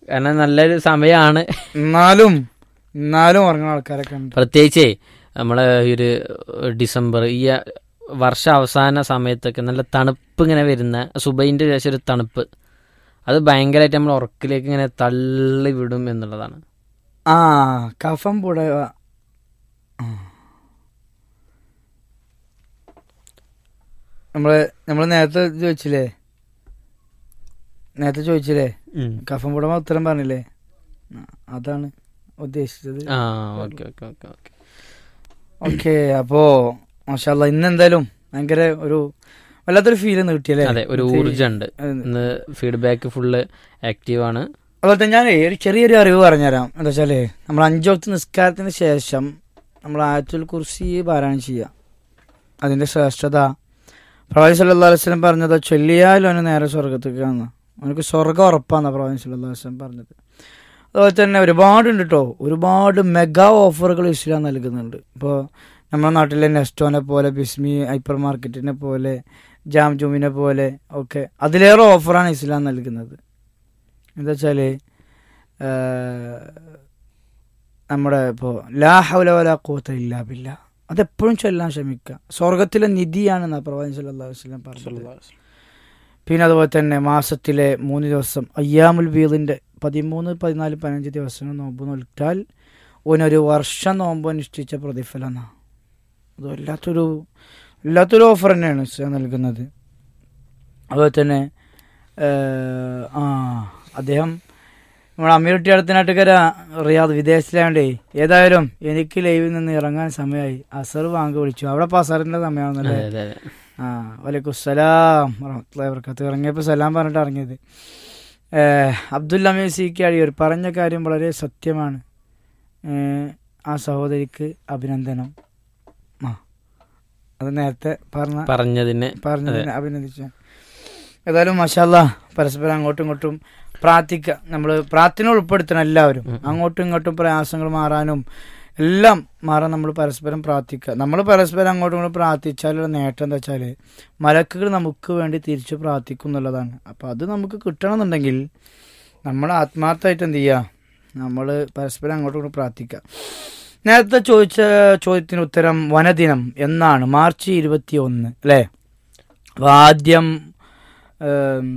കാരണം നല്ലൊരു സമയമാണ് എന്നാലും എന്നാലും ഉറങ്ങുന്ന ആൾക്കാരൊക്കെ ഉണ്ട് പ്രത്യേകിച്ചേ നമ്മളെ ഈ ഒരു ഡിസംബർ ഈ വർഷ അവസാന സമയത്തൊക്കെ നല്ല തണുപ്പ് ഇങ്ങനെ വരുന്ന സുബൈൻ്റെ ശേഷം ഒരു തണുപ്പ് അത് ഭയങ്കരമായിട്ട് നമ്മൾ ഉറക്കിലേക്ക് ഇങ്ങനെ തള്ളി വിടും എന്നുള്ളതാണ് ആ കഫം കൂടെ നമ്മള് നമ്മള് നേരത്തെ ചോദിച്ചില്ലേ നേരത്തെ ചോദിച്ചില്ലേ കഫം കൂടെ ഉത്തരം പറഞ്ഞില്ലേ ആ, അതാണ് ഉദ്ദേശിച്ചത് ആ okay okay okay okay okay അപ്പോ മാഷാല്ല ഇന്ന് എന്തായാലും ഭയങ്കര ഒരു വല്ലാത്തൊരു ഫീൽ ഒന്ന് കിട്ടിയല്ലേ അതെ ഒരു ഊർജ്ജമുണ്ട് അത് ഇന്ന് ഫീഡ്ബാക്ക് ഫുള്ള് ആക്റ്റീവാണ് അതുപോലെ തന്നെ ഞാൻ ഒരു ചെറിയൊരു അറിവ് പറഞ്ഞുതരാം എന്താ വെച്ചാല് നമ്മൾ അഞ്ചോക്ത് നിസ്കാരത്തിന് ശേഷം നമ്മൾ ആയത്തുൽ കുർസി പാരായണം ചെയ്യുക അതിന്റെ ശ്രേഷ്ഠത പ്രവാചി സല്ലല്ലാഹു അലൈഹി വസല്ലം പറഞ്ഞത് ചൊല്ലിയാലും അവന് നേരെ സ്വർഗത്തേക്കാണ് അവനക്ക് സ്വർഗം ഉറപ്പാന്ന പ്രവാചി സല്ലല്ലാഹു അലൈഹി വസല്ലം പറഞ്ഞത് അതുപോലെ തന്നെ ഒരുപാടുണ്ട് കേട്ടോ ഒരുപാട് മെഗാ ഓഫറുകൾ ഇസ്ലാം നൽകുന്നുണ്ട് ഇപ്പോൾ നമ്മുടെ നാട്ടിലെ നെസ്റ്റോനെ പോലെ ബിസ്മി ഹൈപ്പർ മാർക്കറ്റിനെ പോലെ ജാം ജൂമിനെ പോലെ ഒക്കെ അതിലേറെ ഓഫറാണ് ഇസ്ലാം നൽകുന്നത് എന്താ വെച്ചാൽ നമ്മുടെ ഇപ്പോൾ ലാ ഹൗല വലാ കൂത്ത ഇല്ലാ ബില്ല അതെപ്പോഴും ചൊല്ലാൻ ശ്രമിക്കുക സ്വർഗത്തിലെ നിധിയാണെന്നാണ് പ്രവാചകൻ സല്ലല്ലാഹു അലൈഹി വസല്ലം പറഞ്ഞത് പിന്നെ അതുപോലെ തന്നെ മാസത്തിലെ മൂന്ന് ദിവസം അയ്യാമുൽ ബീദിൻ്റെ പതിമൂന്ന് പതിനാല് പതിനഞ്ച് ദിവസങ്ങൾ നോമ്പ് നോൽറ്റാൽ ഓനൊരു വർഷം നോമ്പ് അനുഷ്ഠിച്ച പ്രതിഫലം എന്നാ അത് വല്ലാത്തൊരു വല്ലാത്തൊരു ഓഫർ തന്നെയാണ് ഇസ്ലാം നൽകുന്നത് അതുപോലെ തന്നെ ഏഹ്, ആ അദ്ദേഹം നമ്മുടെ അമീർട്ടി അടുത്തനാട്ടുകര റിയാദ് വിദേശത്തിലായോണ്ടേ ഏതായാലും എനിക്ക് ലൈവിൽ നിന്ന് ഇറങ്ങാൻ സമയമായി അസർ വാങ്ങി വിളിച്ചു അവിടെ ഇപ്പോൾ അസറിൻ്റെ സമയമാണെന്നല്ലേ അതെ അതെ അതെ ആ വലൈക്കും സലാം വറഹ്മത്തുള്ളാഹി വബറകാതുഹു ഇറങ്ങിയപ്പോൾ സലാം പറഞ്ഞിട്ട് ഇറങ്ങിയത് ഏഹ്, അബ്ദുൽ അമീർ സി കെ അടിയൂർ പറഞ്ഞ കാര്യം വളരെ സത്യമാണ് ഏഹ്, ആ സഹോദരിക്ക് അഭിനന്ദനം ആ അത് നേരത്തെ പറഞ്ഞ പറഞ്ഞതിന് പറഞ്ഞതിനെ അഭിനന്ദിച്ചു ഏതായാലും മഷാല്ല പരസ്പരം അങ്ങോട്ടും ഇങ്ങോട്ടും പ്രാർത്ഥിക്കുക നമ്മൾ പ്രാർത്ഥന ഉൾപ്പെടുത്തണം എല്ലാവരും അങ്ങോട്ടും ഇങ്ങോട്ടും പ്രയാസങ്ങൾ മാറാനും എല്ലാം മാറാൻ നമ്മൾ പരസ്പരം പ്രാർത്ഥിക്കുക നമ്മൾ പരസ്പരം അങ്ങോട്ടും ഇങ്ങോട്ടും പ്രാർത്ഥിച്ചാലുള്ള നേട്ടം എന്താ വെച്ചാൽ മലക്കുകൾ നമുക്ക് വേണ്ടി തിരിച്ചു പ്രാർത്ഥിക്കും എന്നുള്ളതാണ് അപ്പോൾ അത് നമുക്ക് കിട്ടണമെന്നുണ്ടെങ്കിൽ നമ്മൾ ആത്മാർത്ഥമായിട്ട് എന്ത് ചെയ്യുക നമ്മൾ പരസ്പരം അങ്ങോട്ടും ഇങ്ങോട്ടും പ്രാർത്ഥിക്കുക നേരത്തെ ചോദിച്ച ചോദ്യത്തിന് ഉത്തരം വനദിനം എന്നാണ് മാർച്ച് ഇരുപത്തി ഒന്ന് അല്ലേ അപ്പൊ ആദ്യം ഏം,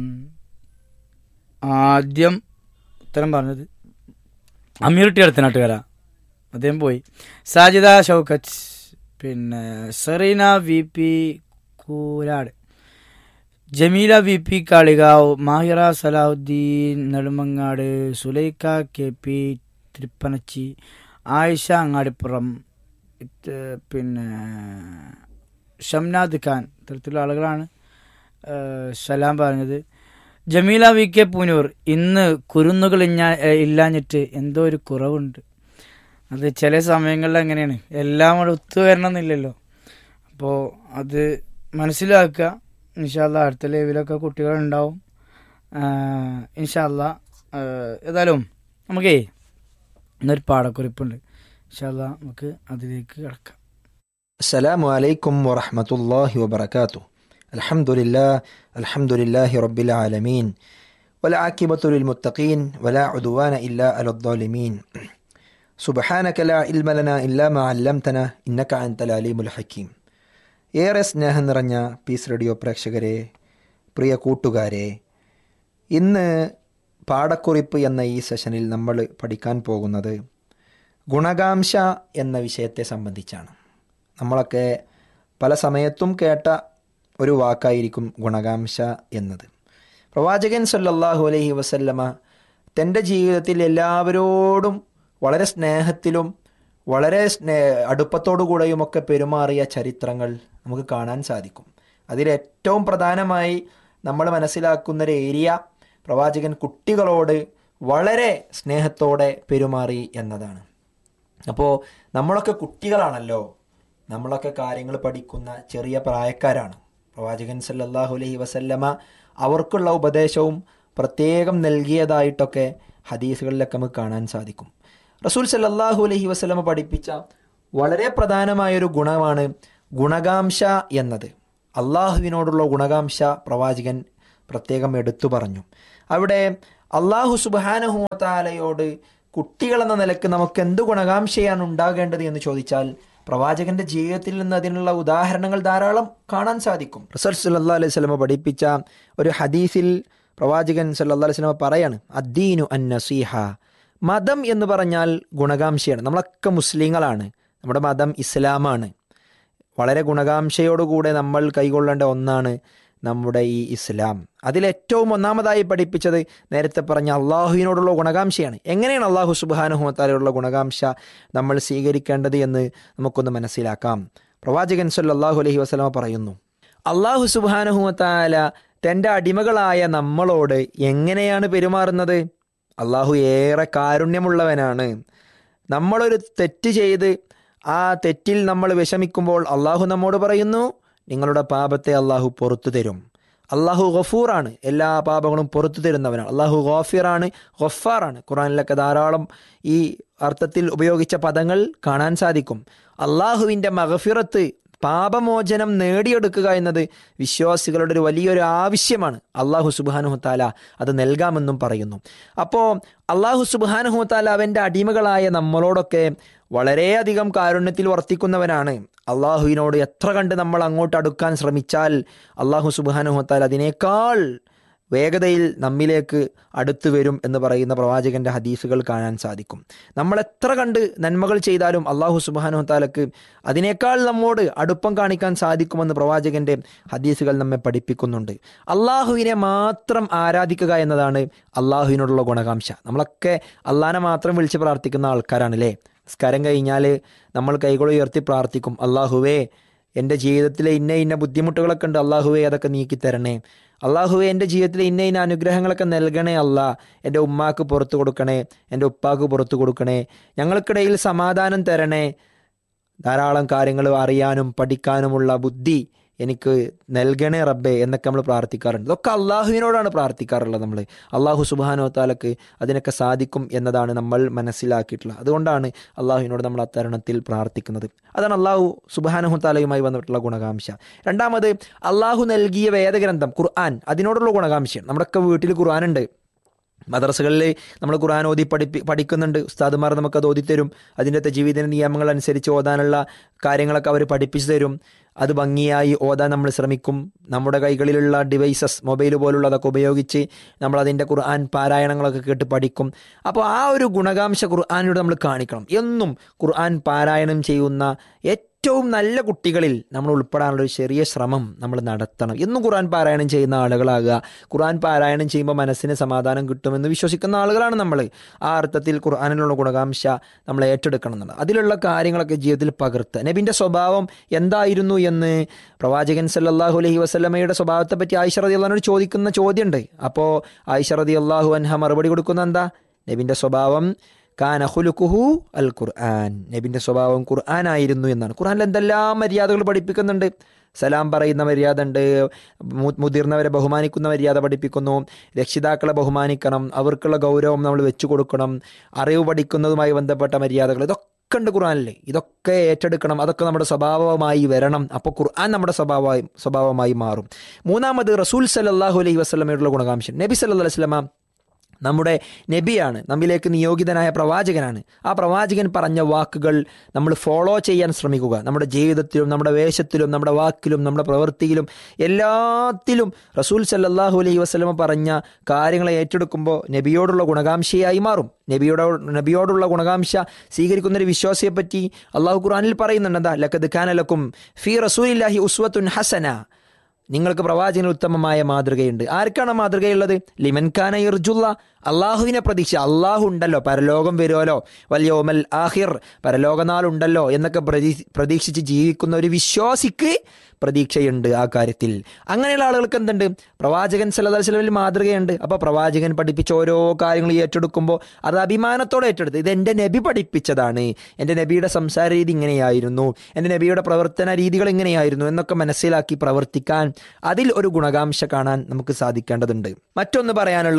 ആദ്യം ഉത്തരം പറഞ്ഞത് അമീർട്ടി അടുത്തനാട്ടുകാര അദ്ദേഹം പോയി സാജിദ ഷൗക്കത്ത് പിന്നെ Sareena V P Koorad Jameela V P Kalikavu Mahira Salahuddin Nedumangad Sulaikha K P Thrippanachi Ayisha Angadipuram ഇത് പിന്നെ ഷംനാദ് ഖാൻ ഇത്തരത്തിലുള്ള ആളുകളാണ് ഏഹ്, സലാം പറഞ്ഞത് ജമീല വി കെ പൂനൂർ ഇന്ന് കുരുന്നുകൾ ഇഞ്ഞാ ഏഹ്, ഇല്ലാഞ്ഞിട്ട് എന്തോ ഒരു കുറവുണ്ട് അത് ചില സമയങ്ങളിൽ അങ്ങനെയാണ് എല്ലാം കൂടെ ഒത്തുവരണമെന്നില്ലല്ലോ അപ്പോൾ അത് മനസ്സിലാക്കുക ഇൻഷാല്ല അടുത്ത ലെവലൊക്കെ കുട്ടികളുണ്ടാവും ആഹ്, ഇൻഷാല്ല ആഹ്, ഏതായാലും നമുക്കേ ഇന്നൊരു പാടക്കുറിപ്പുണ്ട് ഇൻഷാല്ല നമുക്ക് അതിലേക്ക് കിടക്കാം السلام عليكم ورحمة الله وبركاته الحمد لله الحمد لله رب العالمين والعاقبة للمتقين ولا عدوان إلا على الظالمين سبحانك لا علم لنا إلا ما علمتنا إنك أنت العليم الحكيم ഏറെ സ്നേഹം നിറഞ്ഞ പീസ് റേഡിയോ പ്രേക്ഷകരെ പ്രിയ കൂട്ടുകാരെ ഇന്ന് പാടക്കുറിപ്പ് എന്ന ഈ സെഷനിൽ നമ്മൾ പഠിക്കാൻ പോകുന്നത് ഗുണകാംക്ഷ എന്ന വിഷയത്തെ സംബന്ധിച്ചാണ് നമ്മളൊക്കെ പല സമയത്തും കേട്ട ഒരു വാക്കായിരിക്കും ഗുണകാംക്ഷ എന്നത് പ്രവാചകൻ സല്ലല്ലാഹു അലൈഹി വസല്ലമ തൻ്റെ ജീവിതത്തിൽ എല്ലാവരോടും വളരെ സ്നേഹത്തിലും വളരെ സ്നേ അടുപ്പത്തോടുകൂടെയുമൊക്കെ പെരുമാറിയ ചരിത്രങ്ങൾ നമുക്ക് കാണാൻ സാധിക്കും അതിലേറ്റവും പ്രധാനമായി നമ്മൾ മനസ്സിലാക്കുന്ന ഒരു ഏരിയ പ്രവാചകൻ കുട്ടികളോട് വളരെ സ്നേഹത്തോടെ പെരുമാറി എന്നതാണ് അപ്പോൾ നമ്മളൊക്കെ കുട്ടികളാണല്ലോ നമ്മളൊക്കെ കാര്യങ്ങൾ പഠിക്കുന്ന ചെറിയ പ്രായക്കാരാണ് പ്രവാചകൻ സല്ലല്ലാഹു അലൈഹി വസല്ലമ അവർക്കുള്ള ഉപദേശവും പ്രത്യേകം നൽകിയതായിട്ടൊക്കെ ഹദീസുകളിലൊക്കെ നമുക്ക് കാണാൻ സാധിക്കും റസൂൽ സല്ലല്ലാഹു അലൈഹി വസല്ലമ പഠിപ്പിച്ച വളരെ പ്രധാനമായൊരു ഗുണമാണ് ഗുണകാംക്ഷ എന്നത് അള്ളാഹുവിനോടുള്ള ഗുണകാംക്ഷ പ്രവാചകൻ പ്രത്യേകം എടുത്തു പറഞ്ഞു അവിടെ അള്ളാഹു സുബാനഹുത്താലയോട് കുട്ടികളെന്ന നിലക്ക് നമുക്ക് എന്ത് ഗുണകാംക്ഷയാണ് ഉണ്ടാകേണ്ടത് എന്ന് ചോദിച്ചാൽ പ്രവാചകന്റെ ജീവിതത്തിൽ നിന്ന് അതിനുള്ള ഉദാഹരണങ്ങൾ ധാരാളം കാണാൻ സാധിക്കും റസൽ സല്ലാ അലൈഹി സ്വലമ പഠിപ്പിച്ച ഒരു ഹദീസിൽ പ്രവാചകൻ സല്ലാ അലൈഹി സ്വലമ പറയാണ് അദ്ദീനു അൻ നസീഹ മതം എന്ന് പറഞ്ഞാൽ ഗുണകാംക്ഷയാണ് നമ്മളൊക്കെ മുസ്ലിങ്ങളാണ് നമ്മുടെ മതം ഇസ്ലാമാണ് വളരെ ഗുണകാംക്ഷയോടുകൂടെ നമ്മൾ കൈകൊള്ളേണ്ട ഒന്നാണ് നമ്മുടെ ഈ ഇസ്ലാം അതിലേറ്റവും ഒന്നാമതായി പഠിപ്പിച്ചത് നേരത്തെ പറഞ്ഞ അള്ളാഹുവിനോടുള്ള ഗുണകാംക്ഷയാണ് എങ്ങനെയാണ് അള്ളാഹു സുബാനുഹമത്താലുള്ള ഗുണകാംക്ഷ നമ്മൾ സ്വീകരിക്കേണ്ടത് എന്ന് നമുക്കൊന്ന് മനസ്സിലാക്കാം പ്രവാചകൻ സല്ലാഹു അലഹി വസ്ലമ പറയുന്നു അള്ളാഹു സുബാനുഹമത്താല തൻ്റെ അടിമകളായ നമ്മളോട് എങ്ങനെയാണ് പെരുമാറുന്നത് അള്ളാഹു ഏറെ കാരുണ്യമുള്ളവനാണ് നമ്മളൊരു തെറ്റ് ചെയ്ത് ആ തെറ്റിൽ നമ്മൾ വിഷമിക്കുമ്പോൾ അള്ളാഹു നമ്മോട് പറയുന്നു നിങ്ങളുടെ പാപത്തെ അള്ളാഹു പുറത്തു തരും അള്ളാഹു ഗഫൂറാണ് എല്ലാ പാപങ്ങളും പുറത്തു തരുന്നവനാണ് അള്ളാഹു ഗോഫിറാണ് ഗഫാറാണ് ഖുറാനിലൊക്കെ ധാരാളം ഈ അർത്ഥത്തിൽ ഉപയോഗിച്ച പദങ്ങൾ കാണാൻ സാധിക്കും അള്ളാഹുവിൻ്റെ മഗഫിറത്ത് പാപമോചനം നേടിയെടുക്കുക എന്നത് വിശ്വാസികളുടെ ഒരു വലിയൊരു ആവശ്യമാണ് അള്ളാഹു സുബാനുഹത്താല അത് നൽകാമെന്നും പറയുന്നു അപ്പോൾ അള്ളാഹു സുബാനുഹത്താല അവൻ്റെ അടിമകളായ നമ്മളോടൊക്കെ വളരെയധികം കാരുണ്യത്തിൽ വർത്തിക്കുന്നവനാണ് അള്ളാഹുവിനോട് എത്ര കണ്ട് നമ്മൾ അങ്ങോട്ട് അടുക്കാൻ ശ്രമിച്ചാൽ അള്ളാഹു സുബാനുഹത്താൽ അതിനേക്കാൾ വേഗതയിൽ നമ്മിലേക്ക് അടുത്തു വരും എന്ന് പറയുന്ന പ്രവാചകന്റെ ഹദീസുകൾ കാണാൻ സാധിക്കും നമ്മൾ എത്ര കണ്ട് നന്മകൾ ചെയ്താലും അള്ളാഹു സുബാനു താലക്ക് അതിനേക്കാൾ നമ്മോട് അടുപ്പം കാണിക്കാൻ സാധിക്കുമെന്ന് പ്രവാചകന്റെ ഹദീസുകൾ നമ്മെ പഠിപ്പിക്കുന്നുണ്ട് അള്ളാഹുവിനെ മാത്രം ആരാധിക്കുക എന്നതാണ് അള്ളാഹുവിനോടുള്ള ഗുണകാംക്ഷ നമ്മളൊക്കെ അള്ളാഹിനെ മാത്രം വിളിച്ച് പ്രാർത്ഥിക്കുന്ന ആൾക്കാരാണല്ലേ നിസ്കാരം കഴിഞ്ഞാൽ നമ്മൾ കൈകൾ ഉയർത്തി പ്രാർത്ഥിക്കും അള്ളാഹുവേ എൻ്റെ ജീവിതത്തിലെ ഇന്ന ഇന്ന ബുദ്ധിമുട്ടുകളൊക്കെ ഉണ്ട് അള്ളാഹുവെ അതൊക്കെ നീക്കി തരണേ അള്ളാഹുവെ എൻ്റെ ജീവിതത്തിലെ ഇന്ന ഇന്ന അനുഗ്രഹങ്ങളൊക്കെ നൽകണേ അല്ല എൻ്റെ ഉമ്മാക്ക് പുറത്തു കൊടുക്കണേ എൻ്റെ ഉപ്പാക്ക് പുറത്തു കൊടുക്കണേ ഞങ്ങൾക്കിടയിൽ സമാധാനം തരണേ ധാരാളം കാര്യങ്ങൾ അറിയാനും പഠിക്കാനുമുള്ള ബുദ്ധി എനിക്ക് നൽകണേ റബ്ബേ എന്നൊക്കെ നമ്മൾ പ്രാർത്ഥിക്കാറുണ്ട് ഇതൊക്കെ അള്ളാഹുവിനോടാണ് പ്രാർത്ഥിക്കാറുള്ളത് നമ്മൾ അള്ളാഹു സുബാനോ താലക്ക് അതിനൊക്കെ സാധിക്കും എന്നതാണ് നമ്മൾ മനസ്സിലാക്കിയിട്ടുള്ളത് അതുകൊണ്ടാണ് അള്ളാഹുവിനോട് നമ്മൾ അത്തരണത്തിൽ പ്രാർത്ഥിക്കുന്നത് അതാണ് അള്ളാഹു സുബാനഹു താലയുമായി വന്നിട്ടുള്ള ഗുണകാംക്ഷ രണ്ടാമത് അള്ളാഹു നൽകിയ വേദഗ്രന്ഥം ഖുർആൻ അതിനോടുള്ള ഗുണകാംക്ഷയാണ് നമ്മുടെയൊക്കെ വീട്ടിൽ ഖുർആനുണ്ട് മദ്രസകളിൽ നമ്മൾ ഖുർആൻ ഓതി പഠിപ്പി പഠിക്കുന്നുണ്ട് ഉസ്താദുമാർ നമുക്കത് ഓതിത്തരും അതിൻ്റെ ജീവിത നിയമങ്ങൾ അനുസരിച്ച് ഓതാനുള്ള കാര്യങ്ങളൊക്കെ അവർ പഠിപ്പിച്ചു തരും അത് ഭംഗിയായി ഓതാൻ നമ്മൾ ശ്രമിക്കും നമ്മുടെ കൈകളിലുള്ള ഡിവൈസസ് മൊബൈൽ പോലുള്ളതൊക്കെ ഉപയോഗിച്ച് നമ്മൾ അതിൻ്റെ ഖുർആൻ പാരായണങ്ങളൊക്കെ കേട്ട് പഠിക്കും അപ്പോൾ ആ ഒരു ഗുണകാംശ ഖുർആാനിലൂടെ നമ്മൾ കാണിക്കണം എന്നും ഖുർആൻ പാരായണം ചെയ്യുന്ന ഏറ്റവും നല്ല കുട്ടികളിൽ നമ്മൾ ഉൾപ്പെടാനുള്ള ഒരു ചെറിയ ശ്രമം നമ്മൾ നടത്തണം എന്നും ഖുർആൻ പാരായണം ചെയ്യുന്ന ആളുകളാകുക ഖുർആൻ പാരായണം ചെയ്യുമ്പോൾ മനസ്സിന് സമാധാനം കിട്ടുമെന്ന് വിശ്വസിക്കുന്ന ആളുകളാണ് നമ്മൾ ആ അർത്ഥത്തിൽ ഖുർആാനിലുള്ള ഗുണകാംശ നമ്മൾ ഏറ്റെടുക്കണം എന്നുള്ളത് അതിലുള്ള കാര്യങ്ങളൊക്കെ ജീവിതത്തിൽ പകർത്തുക നബിൻ്റെ സ്വഭാവം എന്തായിരുന്നു എന്ന് പ്രവാചകൻ സല്ലാഹു അലഹി വസ്ലമയുടെ സ്വഭാവത്തെ പറ്റി ആയിഷ റതി അള്ളഹാനോട് ചോദിക്കുന്ന ചോദ്യമുണ്ട് അപ്പോൾ ആയിഷ റതി അള്ളാഹു അൻഹ മറുപടി കൊടുക്കുന്ന എന്താ നബിൻ്റെ സ്വഭാവം കാന ഹുലുക്കുഹു അൽ ഖുർആൻ നബിന്റെ സ്വഭാവം ഖുർആൻ ആയിരുന്നു എന്നാണ് ഖുർആനിൽ എന്തെല്ലാം മര്യാദകൾ പഠിപ്പിക്കുന്നുണ്ട് സലാം പറയുന്ന മര്യാദ ഉണ്ട് മുതിർന്നവരെ ബഹുമാനിക്കുന്ന മര്യാദ പഠിപ്പിക്കുന്നു രക്ഷിതാക്കളെ ബഹുമാനിക്കണം അവർക്കുള്ള ഗൗരവം നമ്മൾ വെച്ചു കൊടുക്കണം അറിവ് പഠിക്കുന്നതുമായി ബന്ധപ്പെട്ട മര്യാദകൾ ഇതൊക്കെ ഉണ്ട് ഖുർആനിൽ ഇതൊക്കെ ഏറ്റെടുക്കണം അതൊക്കെ നമ്മുടെ സ്വഭാവമായി വരണം അപ്പോൾ ഖുർആൻ നമ്മുടെ സ്വഭാവമായി സ്വഭാവമായി മാറും മൂന്നാമത് റസൂൽ സല്ലാഹു അലൈഹി വസ്ലമയോടുള്ള ഗുണകാംശം നബി സല്ലാ വസ്ലമ നമ്മുടെ നബിയാണ് നമ്മിലേക്ക് നിയോഗിതനായ പ്രവാചകനാണ് ആ പ്രവാചകൻ പറഞ്ഞ വാക്കുകൾ നമ്മൾ ഫോളോ ചെയ്യാൻ ശ്രമിക്കുക നമ്മുടെ ജീവിതത്തിലും നമ്മുടെ വേഷത്തിലും നമ്മുടെ വാക്കിലും നമ്മുടെ പ്രവൃത്തിയിലും എല്ലാത്തിലും റസൂൽ സല്ലാഹു അലൈഹി വസ്ലമ പറഞ്ഞ കാര്യങ്ങളെ ഏറ്റെടുക്കുമ്പോൾ നബിയോടുള്ള ഗുണകാംക്ഷയായി മാറും നബിയോട് നബിയോടുള്ള ഗുണകാംക്ഷ സ്വീകരിക്കുന്ന ഒരു വിശ്വാസിയെ പറ്റി അള്ളാഹു ഖുറാനിൽ പറയുന്നുണ്ട് എന്താ ലക്കത് ഖാനലക്കും ഫി റസൂലില്ലാഹി ഉസ്വത്തുൻ ഹസന നിങ്ങൾക്ക് പ്രവാചകന് ഉത്തമമായ മാതൃകയുണ്ട് ആർക്കാണ് മാതൃകയുള്ളത് ലിമൻ ഖാന ഇർജുല്ല അള്ളാഹുവിനെ പ്രതീക്ഷ അള്ളാഹു ഉണ്ടല്ലോ പരലോകം വരുമല്ലോ വലിയോമൽ ആഹിർ പരലോകനാളുണ്ടല്ലോ എന്നൊക്കെ പ്രതീക്ഷിച്ച് ജീവിക്കുന്ന ഒരു വിശ്വാസിക്ക് പ്രതീക്ഷയുണ്ട് ആ കാര്യത്തിൽ അങ്ങനെയുള്ള ആളുകൾക്ക് എന്തുണ്ട് പ്രവാചകൻ സലഹുലമിൽ മാതൃകയുണ്ട് അപ്പോൾ പ്രവാചകൻ പഠിപ്പിച്ച ഓരോ കാര്യങ്ങൾ ഏറ്റെടുക്കുമ്പോൾ അത് അഭിമാനത്തോടെ ഏറ്റെടുത്ത് ഇത് എൻ്റെ നബി പഠിപ്പിച്ചതാണ് എൻ്റെ നബിയുടെ സംസാര രീതി ഇങ്ങനെയായിരുന്നു എൻ്റെ നബിയുടെ പ്രവർത്തന രീതികൾ ഇങ്ങനെയായിരുന്നു എന്നൊക്കെ മനസ്സിലാക്കി പ്രവർത്തിക്കാൻ അതിൽ ഒരു ഗുണകാംക്ഷ കാണാൻ നമുക്ക് സാധിക്കേണ്ടതുണ്ട് മറ്റൊന്ന് പറയാനുള്ളത്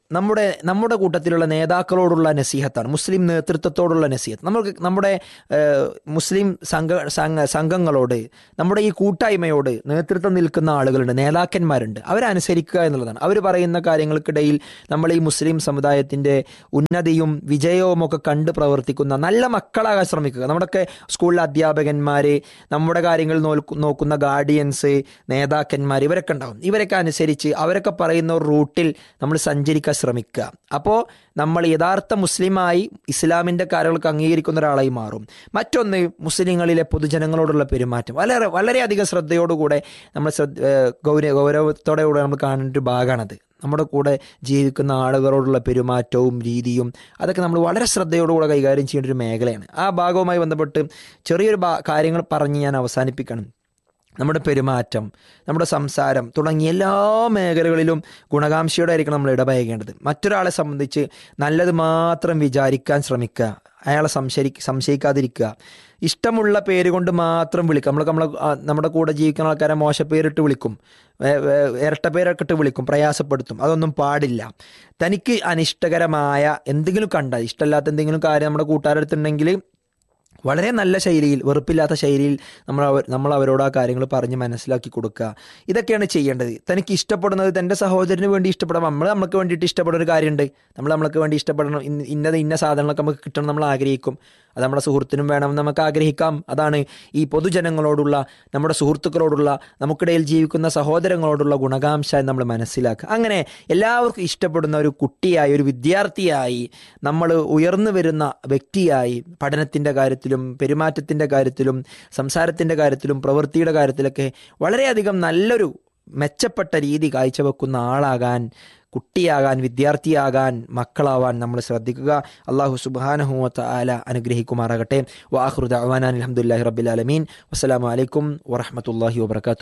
നമ്മുടെ നമ്മുടെ കൂട്ടത്തിലുള്ള നേതാക്കളോടുള്ള നസീഹത്താണ് മുസ്ലിം നേതൃത്വത്തോടുള്ള നസീഹത്ത് നമുക്ക് നമ്മുടെ ഏഹ്, മുസ്ലിം സംഘ സംഘ സംഘങ്ങളോട് നമ്മുടെ ഈ കൂട്ടായ്മയോട് നേതൃത്വം നിൽക്കുന്ന ആളുകളുണ്ട് നേതാക്കന്മാരുണ്ട് അവരനുസരിക്കുക എന്നുള്ളതാണ് അവർ പറയുന്ന കാര്യങ്ങൾക്കിടയിൽ നമ്മൾ ഈ മുസ്ലിം സമുദായത്തിൻ്റെ ഉന്നതിയും വിജയവും ഒക്കെ കണ്ട് പ്രവർത്തിക്കുന്ന നല്ല മക്കളാകാൻ ശ്രമിക്കുക നമ്മുടെയൊക്കെ സ്കൂളിലെ അധ്യാപകന്മാർ നമ്മുടെ കാര്യങ്ങൾ നോക്കു- നോക്കുന്ന ഗാർഡിയൻസ് നേതാക്കന്മാർ ഇവരൊക്കെ ഉണ്ടാവും ഇവരൊക്കെ അനുസരിച്ച് അവരൊക്കെ പറയുന്ന ഒരു റൂട്ടിൽ നമ്മൾ സഞ്ചരിക്കാൻ ശ്രമിക്കുക അപ്പോൾ നമ്മൾ യഥാർത്ഥ മുസ്ലിമായി ഇസ്ലാമിൻ്റെ കാര്യങ്ങൾക്ക് അംഗീകരിക്കുന്ന ഒരാളായി മാറും മറ്റൊന്ന് മുസ്ലിങ്ങളിലെ പൊതുജനങ്ങളോടുള്ള പെരുമാറ്റം വളരെ വളരെയധികം ശ്രദ്ധയോടുകൂടെ നമ്മൾ ശ്രദ്ധ ഏഹ് ഗൗര ഗൗരവത്തോടെ കൂടെ നമ്മൾ കാണേണ്ട ഒരു ഭാഗമാണത് നമ്മുടെ കൂടെ ജീവിക്കുന്ന ആളുകളോടുള്ള പെരുമാറ്റവും രീതിയും അതൊക്കെ നമ്മൾ വളരെ ശ്രദ്ധയോടുകൂടെ കൈകാര്യം ചെയ്യേണ്ട ഒരു മേഖലയാണ് ആ ഭാഗവുമായി ബന്ധപ്പെട്ട് ചെറിയൊരു ഭാ- കാര്യങ്ങൾ പറഞ്ഞ് ഞാൻ അവസാനിപ്പിക്കണം നമ്മുടെ പെരുമാറ്റം നമ്മുടെ സംസാരം തുടങ്ങിയ എല്ലാ മേഖലകളിലും ഗുണകാംക്ഷയോടെ ആയിരിക്കണം നമ്മൾ ഇടപഴകേണ്ടത് മറ്റൊരാളെ സംബന്ധിച്ച് നല്ലത് മാത്രം വിചാരിക്കാൻ ശ്രമിക്കുക അയാളെ സംശയി സംശയിക്കാതിരിക്കുക ഇഷ്ടമുള്ള പേര് കൊണ്ട് മാത്രം വിളിക്കുക നമ്മൾ നമ്മളെ ആ, നമ്മുടെ കൂടെ ജീവിക്കുന്ന ആൾക്കാരെ മോശപ്പേരിട്ട് വിളിക്കും വേ- വേ- ഇരട്ടപ്പേരൊക്കെ ഇട്ട് വിളിക്കും പ്രയാസപ്പെടുത്തും അതൊന്നും പാടില്ല തനിക്ക് അനിഷ്ടകരമായ എന്തെങ്കിലും കണ്ടാൽ ഇഷ്ടമില്ലാത്ത എന്തെങ്കിലും കാര്യം നമ്മുടെ കൂട്ടുകാരടുത്തുണ്ടെങ്കിൽ വളരെ നല്ല ശൈലിയിൽ വെറുപ്പില്ലാത്ത ശൈലിയിൽ നമ്മൾ അവർ നമ്മൾ അവരോട് ആ കാര്യങ്ങൾ പറഞ്ഞ് മനസ്സിലാക്കി കൊടുക്കുക ഇതൊക്കെയാണ് ചെയ്യേണ്ടത് തനിക്ക് ഇഷ്ടപ്പെടുന്നത് തൻ്റെ സഹോദരന് വേണ്ടി ഇഷ്ടപ്പെടാം നമ്മൾ നമുക്ക് വേണ്ടിയിട്ട് ഇഷ്ടപ്പെടുന്ന ഒരു കാര്യമുണ്ട് നമ്മൾ നമ്മൾക്ക് വേണ്ടി ഇഷ്ടപ്പെടണം ഇന്ന ഇന്നത് ഇന്ന സാധനങ്ങളൊക്കെ നമുക്ക് കിട്ടണം നമ്മൾ ആഗ്രഹിക്കും അത് നമ്മുടെ സുഹൃത്തിനും വേണം നമുക്ക് ആഗ്രഹിക്കാം അതാണ് ഈ പൊതുജനങ്ങളോടുള്ള നമ്മുടെ സുഹൃത്തുക്കളോടുള്ള നമുക്കിടയിൽ ജീവിക്കുന്ന സഹോദരങ്ങളോടുള്ള ഗുണകാംശ എന്ന് നമ്മൾ മനസ്സിലാക്കുക അങ്ങനെ എല്ലാവർക്കും ഇഷ്ടപ്പെടുന്ന ഒരു കുട്ടിയായി ഒരു വിദ്യാർത്ഥിയായി നമ്മൾ ഉയർന്നു വരുന്ന വ്യക്തിയായി പഠനത്തിൻ്റെ കാര്യത്തിലും പെരുമാറ്റത്തിൻ്റെ കാര്യത്തിലും സംസാരത്തിൻ്റെ കാര്യത്തിലും പ്രവൃത്തിയുടെ കാര്യത്തിലൊക്കെ വളരെയധികം നല്ലൊരു മെച്ചപ്പെട്ട രീതി കാഴ്ചവെക്കുന്ന ആളാകാൻ കുട്ടിയാകാൻ വിദ്യാർത്ഥിയാകാൻ മക്കളാവാൻ നമ്മൾ ശ്രദ്ധിക്കുക അള്ളാഹു സുബാനഹുവത്ത ആല അനുഗ്രഹിക്കുമാറാകട്ടെ വാഹൃദ അവാനാൻ അലഹമുല്ലാഹി റബ്ബിലാലമീൻ വസ്സലാമു അലൈക്കും വറഹമത്തല്ലാഹി വബർക്കാത്തു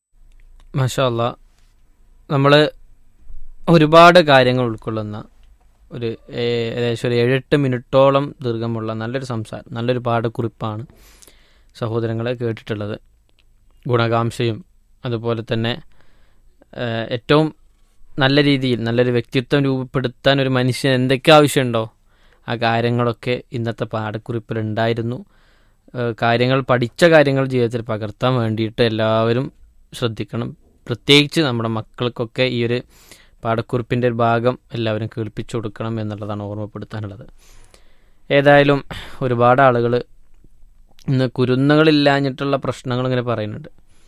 മാഷാ അല്ലാ നമ്മൾ ഒരുപാട് കാര്യങ്ങൾ ഉൾക്കൊള്ളുന്ന ഒരു ഏ- ഏകദേശം ഒരു ഏഴെട്ട് മിനിറ്റോളം ദീർഘമുള്ള നല്ലൊരു സംസാരം നല്ലൊരു പാഠക്കുറിപ്പാണ് സഹോദരങ്ങളെ കേട്ടിട്ടുള്ളത് ഗുണകാംക്ഷയും അതുപോലെ തന്നെ ഏ, ഏറ്റവും നല്ല രീതിയിൽ നല്ലൊരു വ്യക്തിത്വം രൂപപ്പെടുത്താൻ ഒരു മനുഷ്യന് എന്തൊക്കെ ആവശ്യമുണ്ടോ ആ കാര്യങ്ങളൊക്കെ ഇന്നത്തെ പാഠക്കുറിപ്പിൽ ഉണ്ടായിരുന്നു ഏ, കാര്യങ്ങൾ പഠിച്ച കാര്യങ്ങൾ ജീവിതത്തിൽ പകർത്താൻ വേണ്ടിയിട്ട് എല്ലാവരും ശ്രദ്ധിക്കണം പ്രത്യേകിച്ച് നമ്മുടെ മക്കൾക്കൊക്കെ ഈ ഒരു പാഠക്കുറിപ്പിൻ്റെ ഒരു ഭാഗം എല്ലാവരും കേൾപ്പിച്ചു കൊടുക്കണം എന്നുള്ളതാണ് ഓർമ്മപ്പെടുത്താനുള്ളത് ഏതായാലും ഒരുപാട് ആളുകൾ ഇന്ന് കുരുന്നുകളില്ലാഞ്ഞിട്ടുള്ള പ്രശ്നങ്ങൾ ഇങ്ങനെ പറയുന്നുണ്ട്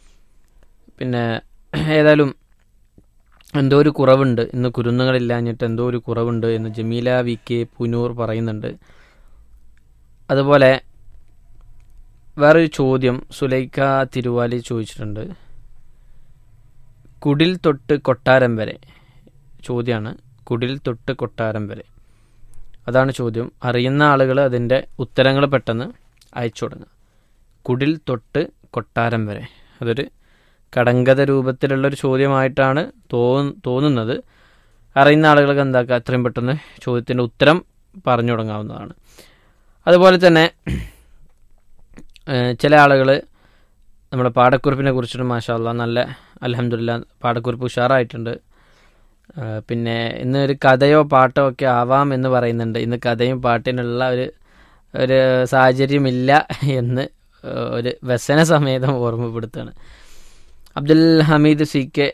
പിന്നെ ഏതായാലും എന്തോ ഒരു കുറവുണ്ട് ഇന്ന് കുരുന്നുകളില്ലാഞ്ഞിട്ട് എന്തോ ഒരു കുറവുണ്ട് എന്ന് ജമീല വി കെ പുനൂർ പറയുന്നുണ്ട് അതുപോലെ വേറൊരു ചോദ്യം സുലൈഖ തിരുവാലി ചോദിച്ചിട്ടുണ്ട് കുടിൽ തൊട്ട് കൊട്ടാരം വരെ ചോദ്യമാണ് കുടിൽ തൊട്ട് കൊട്ടാരം വരെ അതാണ് ചോദ്യം അറിയുന്ന ആളുകൾ അതിൻ്റെ ഉത്തരങ്ങൾ പെട്ടെന്ന് അയച്ചു തുടങ്ങുക കുടിൽ തൊട്ട് കൊട്ടാരം വരെ അതൊരു കടങ്കഥ രൂപത്തിലുള്ളൊരു ചോദ്യമായിട്ടാണ് തോന്നു തോന്നുന്നത് അറിയുന്ന ആളുകൾക്ക് എന്താക്കുക എത്രയും പെട്ടെന്ന് ചോദ്യത്തിൻ്റെ ഉത്തരം പറഞ്ഞു തുടങ്ങാവുന്നതാണ് അതുപോലെ തന്നെ ഏഹ്, ചില ആളുകൾ നമ്മുടെ പാഠക്കുറിപ്പിനെ കുറിച്ചിട്ട് മാഷാല്ല നല്ല അലഹമില്ല പാഠക്കുറിപ്പ് ഉഷാറായിട്ടുണ്ട് ഏഹ്, പിന്നെ ഇന്ന് ഒരു കഥയോ പാട്ടോ ഒക്കെ ആവാം എന്ന് പറയുന്നുണ്ട് ഇന്ന് കഥയും പാട്ടിനുള്ള ഒരു ഒരു സാഹചര്യമില്ല എന്ന് ഏഹ്, ഒരു വ്യസന സമേതം ഓർമ്മപ്പെടുത്തുകയാണ് അബ്ദുൽ ഹമീദ് സി കെ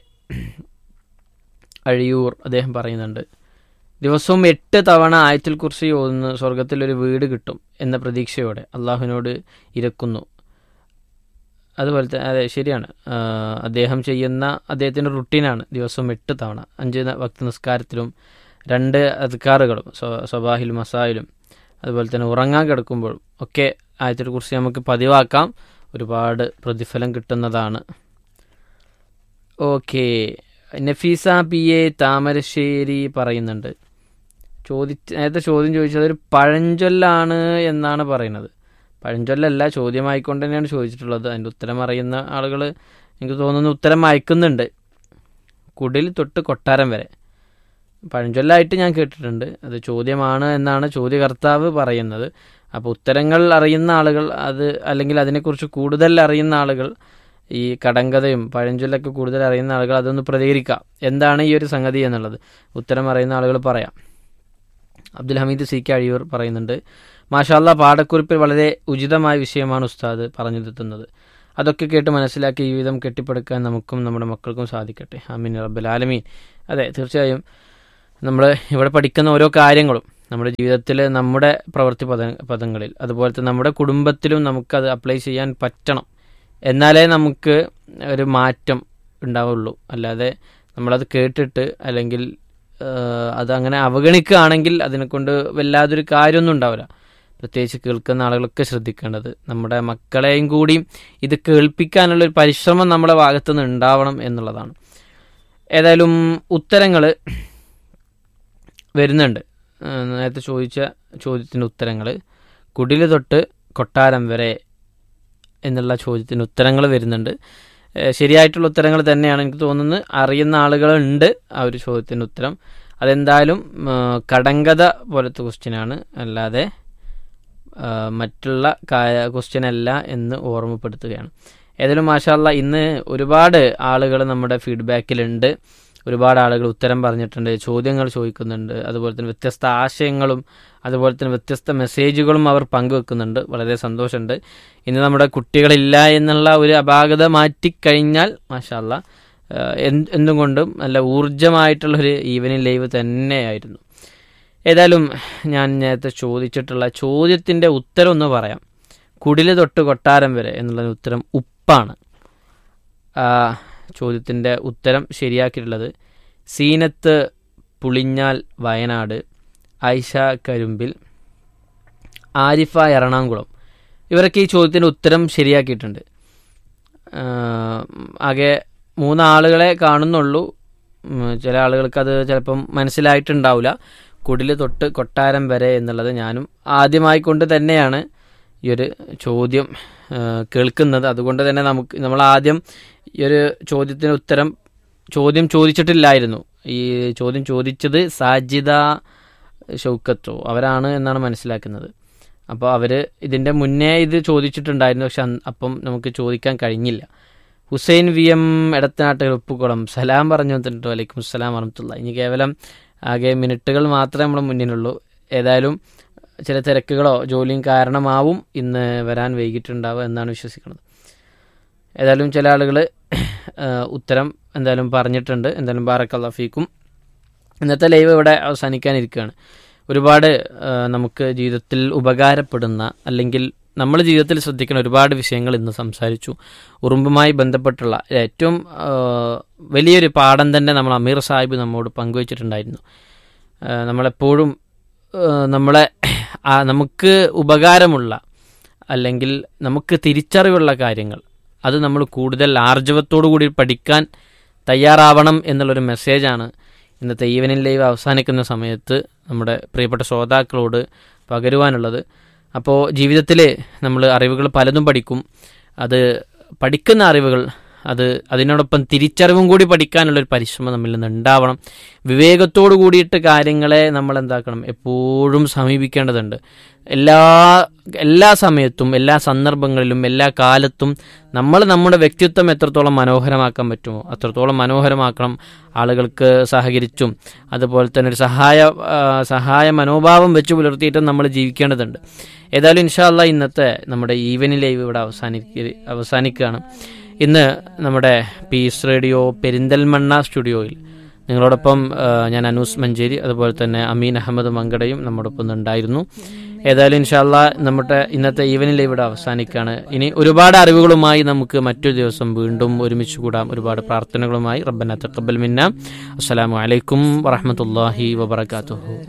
അഴിയൂർ അദ്ദേഹം പറയുന്നുണ്ട് ദിവസവും എട്ട് തവണ ആയത്തിൽ കുറിച്ച് ഓതുന്നു സ്വർഗത്തിലൊരു വീട് കിട്ടും എന്ന പ്രതീക്ഷയോടെ അള്ളാഹുവിനോട് ഇരക്കുന്നു അതുപോലെ തന്നെ അതെ ശരിയാണ് ആ, അദ്ദേഹം ചെയ്യുന്ന അദ്ദേഹത്തിൻ്റെ റുട്ടീനാണ് ദിവസവും എട്ട് തവണ അഞ്ച് ന- വക്ത നിസ്കാരത്തിലും രണ്ട് അധികാറുകളും സ്വബാഹിലും മസായിലും അതുപോലെ തന്നെ ഉറങ്ങാൻ കിടക്കുമ്പോഴും ഒക്കെ ആയത്തിനെ കുറിച്ച് നമുക്ക് പതിവാക്കാം ഒരുപാട് പ്രതിഫലം കിട്ടുന്നതാണ് okay Nafeesa P A Thamarassery പറയുന്നുണ്ട് ചോദി നേരത്തെ ചോദ്യം ചോദിച്ചത് ഒരു പഴഞ്ചൊല്ലാണ് എന്നാണ് പറയുന്നത് പഴഞ്ചൊല്ലല്ല ചോദ്യമായിക്കൊണ്ട് തന്നെയാണ് ചോദിച്ചിട്ടുള്ളത് അതിൻ്റെ ഉത്തരം അറിയുന്ന ആളുകൾ എനിക്ക് തോന്നുന്നു ഉത്തരം അയക്കുന്നുണ്ട് കുടിൽ തൊട്ട് കൊട്ടാരം വരെ പഴഞ്ചൊല്ലായിട്ട് ഞാൻ കേട്ടിട്ടുണ്ട് അത് ചോദ്യമാണ് എന്നാണ് ചോദ്യകർത്താവ് പറയുന്നത് അപ്പോൾ ഉത്തരങ്ങൾ അറിയുന്ന ആളുകൾ അത് അല്ലെങ്കിൽ അതിനെക്കുറിച്ച് കൂടുതൽ അറിയുന്ന ആളുകൾ ഈ കടങ്കഥയും പഴഞ്ചൊല്ലൊക്കെ കൂടുതൽ അറിയുന്ന ആളുകൾ അതൊന്ന് പ്രതികരിക്കാം എന്താണ് ഈ ഒരു സംഗതി എന്നുള്ളത് ഉത്തരം അറിയുന്ന ആളുകൾ പറയാം അബ്ദുൽ ഹമീദ് സി കെ അഴിയൂർ പറയുന്നുണ്ട് മാഷാല്ല പാഠക്കുറിപ്പിൽ വളരെ ഉചിതമായ വിഷയമാണ് ഉസ്താദ് പറഞ്ഞു നിർത്തുന്നത് അതൊക്കെ കേട്ട് മനസ്സിലാക്കി ജീവിതം കെട്ടിപ്പടുക്കാൻ നമുക്കും നമ്മുടെ മക്കൾക്കും സാധിക്കട്ടെ അമീൻ റബ്ബുൽ ആലമീൻ അതെ തീർച്ചയായും നമ്മൾ ഇവിടെ പഠിക്കുന്ന ഓരോ കാര്യങ്ങളും നമ്മുടെ ജീവിതത്തിൽ നമ്മുടെ പ്രവൃത്തി പദ പദങ്ങളിൽ അതുപോലത്തെ നമ്മുടെ കുടുംബത്തിലും നമുക്കത് അപ്ലൈ ചെയ്യാൻ പറ്റണം എന്നാലേ നമുക്ക് ഒരു മാറ്റം ഉണ്ടാവുള്ളൂ അല്ലാതെ നമ്മളത് കേട്ടിട്ട് അല്ലെങ്കിൽ ഏഹ്, അതങ്ങനെ അവഗണിക്കുകയാണെങ്കിൽ അതിനെക്കൊണ്ട് വല്ലാതൊരു കാര്യമൊന്നും ഉണ്ടാവില്ല പ്രത്യേകിച്ച് കേൾക്കുന്ന ആളുകളൊക്കെ ശ്രദ്ധിക്കേണ്ടത് നമ്മുടെ മക്കളെയും കൂടി ഇത് കേൾപ്പിക്കാനുള്ള ഒരു പരിശ്രമം നമ്മുടെ ഭാഗത്തു നിന്ന് ഉണ്ടാവണം എന്നുള്ളതാണ് ഏതായാലും ഉത്തരങ്ങൾ വരുന്നുണ്ട് ഏഹ് നേരത്തെ ചോദിച്ച ചോദ്യത്തിൻ്റെ ഉത്തരങ്ങൾ കുടിൽ തൊട്ട് കൊട്ടാരം വരെ എന്നുള്ള ചോദ്യത്തിന് ഉത്തരങ്ങൾ വരുന്നുണ്ട് ഏഹ് ശരിയായിട്ടുള്ള ഉത്തരങ്ങൾ തന്നെയാണ് എനിക്ക് തോന്നുന്നത് അറിയുന്ന ആളുകളുണ്ട് ആ ഒരു ചോദ്യത്തിൻ്റെ ഉത്തരം അതെന്തായാലും ഏഹ് കടങ്കഥ പോലത്തെ ക്വസ്റ്റ്യനാണ് അല്ലാതെ ഏഹ് മറ്റുള്ള ക്വസ്റ്റ്യൻ അല്ല എന്ന് ഓർമ്മപ്പെടുത്തുകയാണ് ഏതായാലും മാഷാല്ല ഇന്ന് ഒരുപാട് ആളുകൾ നമ്മുടെ ഫീഡ്ബാക്കിലുണ്ട് ഒരുപാട് ആളുകൾ ഉത്തരം പറഞ്ഞിട്ടുണ്ട് ചോദ്യങ്ങൾ ചോദിക്കുന്നുണ്ട് അതുപോലെ തന്നെ വ്യത്യസ്ത ആശയങ്ങളും അതുപോലെ തന്നെ വ്യത്യസ്ത മെസ്സേജുകളും അവർ പങ്കുവെക്കുന്നുണ്ട് വളരെ സന്തോഷമുണ്ട് ഇന്ന് നമ്മുടെ കുട്ടികളില്ല എന്നുള്ള ഒരു അപാകത മാറ്റിക്കഴിഞ്ഞാൽ മാഷാല്ല എന്തും കൊണ്ടും നല്ല ഊർജമായിട്ടുള്ളൊരു ഈവനിങ് ലൈവ് തന്നെയായിരുന്നു ഏതായാലും ഞാൻ നേരത്തെ ചോദിച്ചിട്ടുള്ള ചോദ്യത്തിൻ്റെ ഉത്തരം ഒന്ന് പറയാം കുടില് തൊട്ട് കൊട്ടാരം വരെ എന്നുള്ള ഉത്തരം ഉപ്പാണ് ആ, ചോദ്യത്തിൻ്റെ ഉത്തരം ശരിയാക്കിയിട്ടുള്ളത് സീനത്ത് പുളിഞ്ഞാൽ വയനാട് ഐഷ കരുമ്പിൽ ആരിഫ എറണാകുളം ഇവരൊക്കെ ഈ ചോദ്യത്തിൻ്റെ ഉത്തരം ശരിയാക്കിയിട്ടുണ്ട് ആ, ആകെ മൂന്നാളുകളെ കാണുന്നുള്ളൂ ഉം, ചില ആളുകൾക്ക് അത് ചിലപ്പം മനസ്സിലായിട്ടുണ്ടാവില്ല കുടില് തൊട്ട് കൊട്ടാരം വരെ എന്നുള്ളത് ഞാനും ആദ്യമായി കൊണ്ട് തന്നെയാണ് ഈ ഒരു ചോദ്യം ആ, കേൾക്കുന്നത് അതുകൊണ്ട് തന്നെ നമുക്ക് നമ്മൾ ആദ്യം ഈ ഒരു ചോദ്യത്തിന് ഉത്തരം ചോദ്യം ചോദിച്ചിട്ടില്ലായിരുന്നു ഈ ചോദ്യം ചോദിച്ചത് സാജിദ ഷൗക്കത്തോ അവരാണ് എന്നാണ് മനസ്സിലാക്കുന്നത് അപ്പോൾ അവർ ഇതിൻ്റെ മുന്നേ ഇത് ചോദിച്ചിട്ടുണ്ടായിരുന്നു പക്ഷെ അന്ന് അപ്പം നമുക്ക് ചോദിക്കാൻ കഴിഞ്ഞില്ല ഹുസൈൻ വി എം എടത്തനാട്ട് ഉപ്പുകുളം സലാം പറഞ്ഞു തന്നിട്ട് വലൈക്കും സലാം വറഹമത്തുള്ള ഇനി കേവലം ആകെ മിനിറ്റുകൾ മാത്രമേ നമ്മുടെ മുന്നിലുള്ളൂ ഏതായാലും ചില തിരക്കുകളോ ജോലിയും കാരണമാവും ഇന്ന് വരാൻ വൈകിട്ടുണ്ടാവുക എന്നാണ് വിശ്വസിക്കുന്നത് ഏതായാലും ചില ആളുകൾ ഉത്തരം എന്തായാലും പറഞ്ഞിട്ടുണ്ട് എന്തായാലും ബാറക്കല്ല ഫീക്കും ഇന്നത്തെ ലൈവ് ഇവിടെ അവസാനിക്കാനിരിക്കുകയാണ് ഒരുപാട് ആ, നമുക്ക് ജീവിതത്തിൽ ഉപകാരപ്പെടുന്ന അല്ലെങ്കിൽ നമ്മൾ ജീവിതത്തിൽ ശ്രദ്ധിക്കുന്ന ഒരുപാട് വിഷയങ്ങൾ ഇന്ന് സംസാരിച്ചു ഉറുമ്പുമായി ബന്ധപ്പെട്ടുള്ള ഏറ്റവും ആ, വലിയൊരു പാഠം തന്നെ നമ്മൾ അമീർ സാഹിബ് നമ്മോട് പങ്കുവച്ചിട്ടുണ്ടായിരുന്നു ആ, നമ്മളെപ്പോഴും ആ, നമ്മളെ ആ, നമുക്ക് ഉപകാരമുള്ള അല്ലെങ്കിൽ നമുക്ക് തിരിച്ചറിവുള്ള കാര്യങ്ങൾ അത് നമ്മൾ കൂടുതൽ ആർജവത്തോടു കൂടി പഠിക്കാൻ തയ്യാറാവണം എന്നുള്ളൊരു മെസ്സേജാണ് ഇന്നത്തെ ഈവനിങ് ലൈവ് അവസാനിക്കുന്ന സമയത്ത് നമ്മുടെ പ്രിയപ്പെട്ട ശ്രോതാക്കളോട് പകരുവാനുള്ളത് അപ്പോൾ ജീവിതത്തിൽ നമ്മൾ അറിവുകൾ പലതും പഠിക്കും അത് പഠിക്കുന്ന അറിവുകൾ അത് അതിനോടൊപ്പം തിരിച്ചറിവും കൂടി പഠിക്കാനുള്ളൊരു പരിശ്രമം നമ്മിൽ നിന്ന് ഉണ്ടാവണം വിവേകത്തോടു കൂടിയിട്ട് കാര്യങ്ങളെ നമ്മൾ എന്താക്കണം എപ്പോഴും സമീപിക്കേണ്ടതുണ്ട് എല്ലാ എല്ലാ സമയത്തും എല്ലാ സന്ദർഭങ്ങളിലും എല്ലാ കാലത്തും നമ്മൾ നമ്മുടെ വ്യക്തിത്വം എത്രത്തോളം മനോഹരമാക്കാൻ പറ്റുമോ അത്രത്തോളം മനോഹരമാക്കണം ആളുകൾക്ക് സഹകരിച്ചും അതുപോലെ തന്നെ ഒരു സഹായ ആ, സഹായ മനോഭാവം വെച്ച് പുലർത്തിയിട്ടും നമ്മൾ ജീവിക്കേണ്ടതുണ്ട് ഏതായാലും ഇൻഷാല്ല ഇന്നത്തെ നമ്മുടെ ഈവനിങ് ലൈവ് ഇവിടെ അവസാനിക്ക അവസാനിക്കുകയാണ് ഇന്ന് നമ്മുടെ പീസ് റേഡിയോ പെരിന്തൽമണ്ണ സ്റ്റുഡിയോയിൽ നിങ്ങളോടൊപ്പം ആ, ഞാൻ അനൂസ് മഞ്ചേരി അതുപോലെ തന്നെ അമീൻ അഹമ്മദ് മങ്കടയും നമ്മോടൊപ്പം ഇന്ന് ഉണ്ടായിരുന്നു ഏതായാലും ഇൻഷാല്ല നമ്മുടെ ഇന്നത്തെ ഈവനിങ് ലൈവ് ഇവിടെ അവസാനിക്കുകയാണ് ഇനി ഒരുപാട് അറിവുകളുമായി നമുക്ക് മറ്റൊരു ദിവസം വീണ്ടും ഒരുമിച്ച് കൂടാം ഒരുപാട് പ്രാർത്ഥനകളുമായി റബ്ബന തക്കബൽ മിന്ന അസ്സലാമു അലൈക്കും വറഹമത്തല്ലാഹി വബർക്കാത്തുഹു